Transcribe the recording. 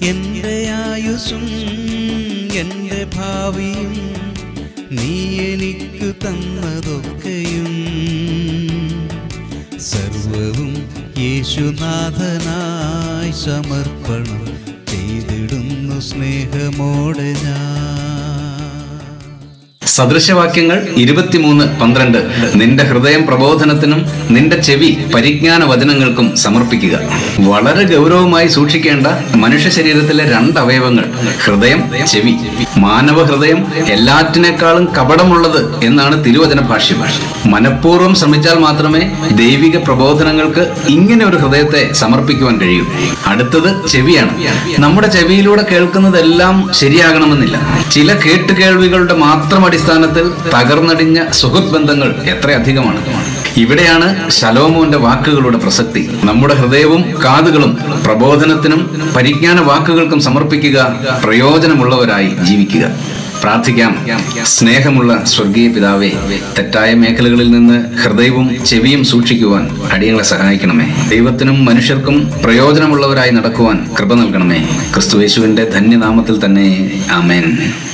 എൻ്റെ ആയുസും എൻ്റെ ഭാവിയും നീ എനിക്ക് തന്നതൊക്കെയും സർവവും യേശുനാഥനായി സമർപ്പണം ചെയ്തിടുന്നു സ്നേഹമോടെ ഞാൻ സദൃശവാക്യങ്ങൾ ഇരുപത്തിമൂന്ന് പന്ത്രണ്ട് നിന്റെ ഹൃദയം പ്രബോധനത്തിനും നിന്റെ ചെവി പരിജ്ഞാന വചനങ്ങൾക്കും സമർപ്പിക്കുക വളരെ ഗൗരവമായി സൂക്ഷിക്കേണ്ട മനുഷ്യ ശരീരത്തിലെ രണ്ട് അവയവങ്ങൾ ഹൃദയം ചെവി മാനവ ഹൃദയം എല്ലാറ്റിനേക്കാളും കപടമുള്ളത് എന്നാണ് തിരുവചന ഭാഷ്യം മനഃപൂർവ്വം ശ്രമിച്ചാൽ മാത്രമേ ദൈവിക പ്രബോധനങ്ങൾക്ക് ഇങ്ങനെ ഒരു ഹൃദയത്തെ സമർപ്പിക്കുവാൻ കഴിയൂ അടുത്തത് ചെവിയാണ് നമ്മുടെ ചെവിയിലൂടെ കേൾക്കുന്നതെല്ലാം ശരിയാകണമെന്നില്ല ചില കേട്ടുകേൾവികളുടെ മാത്രം അടിസ്ഥാനത്തിൽ തകർന്നടിഞ്ഞ സുഹൃത് ബന്ധങ്ങൾ എത്രയധികമാണ് ഇവിടെയാണ് ശലോമോന്റെ വാക്കുകളുടെ പ്രസക്തി നമ്മുടെ ഹൃദയവും കാതുകളും പ്രബോധനത്തിനും പരിജ്ഞാന വാക്കുകൾക്കും സമർപ്പിക്കുക പ്രയോജനമുള്ളവരായി ജീവിക്കുക പ്രാർത്ഥിക്കാം സ്നേഹമുള്ള സ്വർഗീയ പിതാവേ തെറ്റായ മേഖലകളിൽ നിന്ന് ഹൃദയവും ചെവിയും സൂക്ഷിക്കുവാൻ അടിയങ്ങളെ സഹായിക്കണമേ ദൈവത്തിനും മനുഷ്യർക്കും പ്രയോജനമുള്ളവരായി നടക്കുവാൻ കൃപ നൽകണമേ ക്രിസ്തുവേശുവിന്റെ ധന്യനാമത്തിൽ തന്നെ ആമേൻ